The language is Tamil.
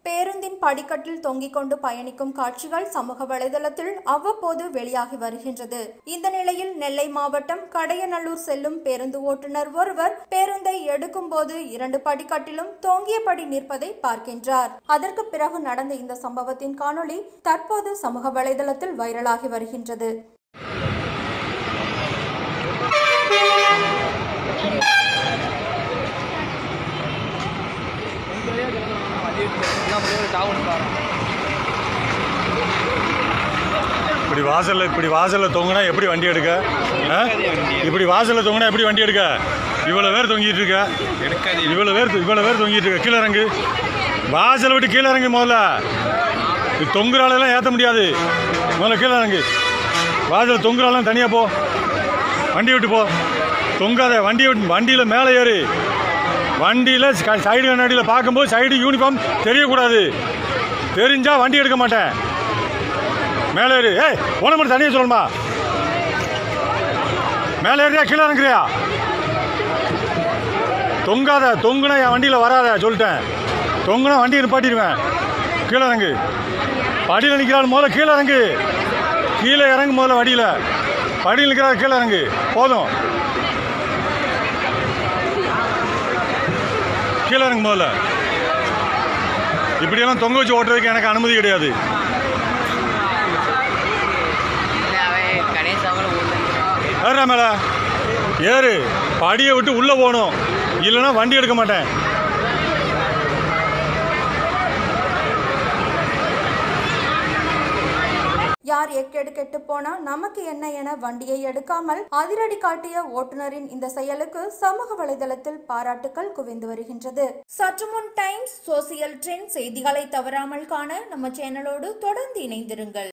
பேருந்தின் படிக்கட்டில் தொங்கிக் கொண்டு பயணிக்கும் காட்சிகள் சமூக வலைதளத்தில் அவ்வப்போது வெளியாகி வருகின்றது இந்த நிலையில் நெல்லை மாவட்டம் கடையநல்லூர் செல்லும் பேருந்து ஓட்டுநர் ஒருவர் பேருந்தை எடுக்கும் போது இரண்டு படிக்கட்டிலும் தொங்கியபடி நிற்பதை பார்க்கின்றார் அதற்கு பிறகு நடந்த இந்த சம்பவத்தின் காணொளி தற்போது சமூக வலைதளத்தில் வைரலாகி வருகின்றது இப்படி வாசல்ல இப்படி வாசல்ல தொங்குனா எப்படி வண்டி எடுக்க ஆ? இப்படி வாசல்ல தொங்குனா எப்படி வண்டி எடுக்க இவ்வளவு பேர் தொங்கிட்டு இருக்க இவ்வளவு பேர் இவ்வளவு பேர் தொங்கிட்டு இருக்க கீழே இறங்கு வாசலை விட்டு கீழே இறங்கு முதல்ல இது தொங்குற ஆளெல்லாம் ஏற்ற முடியாது முதல்ல கீழே இறங்கு வாசல் தொங்குற ஆளெல்லாம் தனியா போ வண்டி விட்டு போ தொங்காத வண்டி விட்டு வண்டியில் மேலே ஏறு வண்டியில் சைடு கண்ணாடியில் பார்க்கும்போது சைடு யூனிஃபார்ம் தெரியக்கூடாது தெரிஞ்சா வண்டி எடுக்க மாட்டேன் மேலே ஏறு ஏய் போன மட்டும் தனியாக சொல்லணுமா மேலே ஏறியா கீழே இறங்குறியா தொங்காத தொங்குனா என் வண்டியில் வராத சொல்லிட்டேன் தொங்குனா வண்டியை நிப்பாட்டிடுவேன் கீழே இறங்கு படியில் நிற்கிறாள் முதல்ல கீழே இறங்கு கீழே இறங்கு முதல்ல வண்டியில் படியில் நிற்கிறாள் கீழே இறங்கு போதும் கீழே இறங்கு முதல்ல இப்படியெல்லாம் தொங்க வச்சு ஓட்டுறதுக்கு எனக்கு அனுமதி கிடையாது ஏறா மேல ஏறு படியை விட்டு உள்ள போகணும் இல்லைன்னா வண்டி எடுக்க மாட்டேன் யார் எக்கெடு கெட்டு போனா நமக்கு என்ன என வண்டியை எடுக்காமல் அதிரடி காட்டிய ஓட்டுநரின் இந்த செயலுக்கு சமூக வலைதளத்தில் பாராட்டுக்கள் குவிந்து வருகின்றது சற்று முன் டைம்ஸ் சோசியல் ட்ரெண்ட் செய்திகளை தவறாமல் காண நம்ம சேனலோடு தொடர்ந்து இணைந்திருங்கள்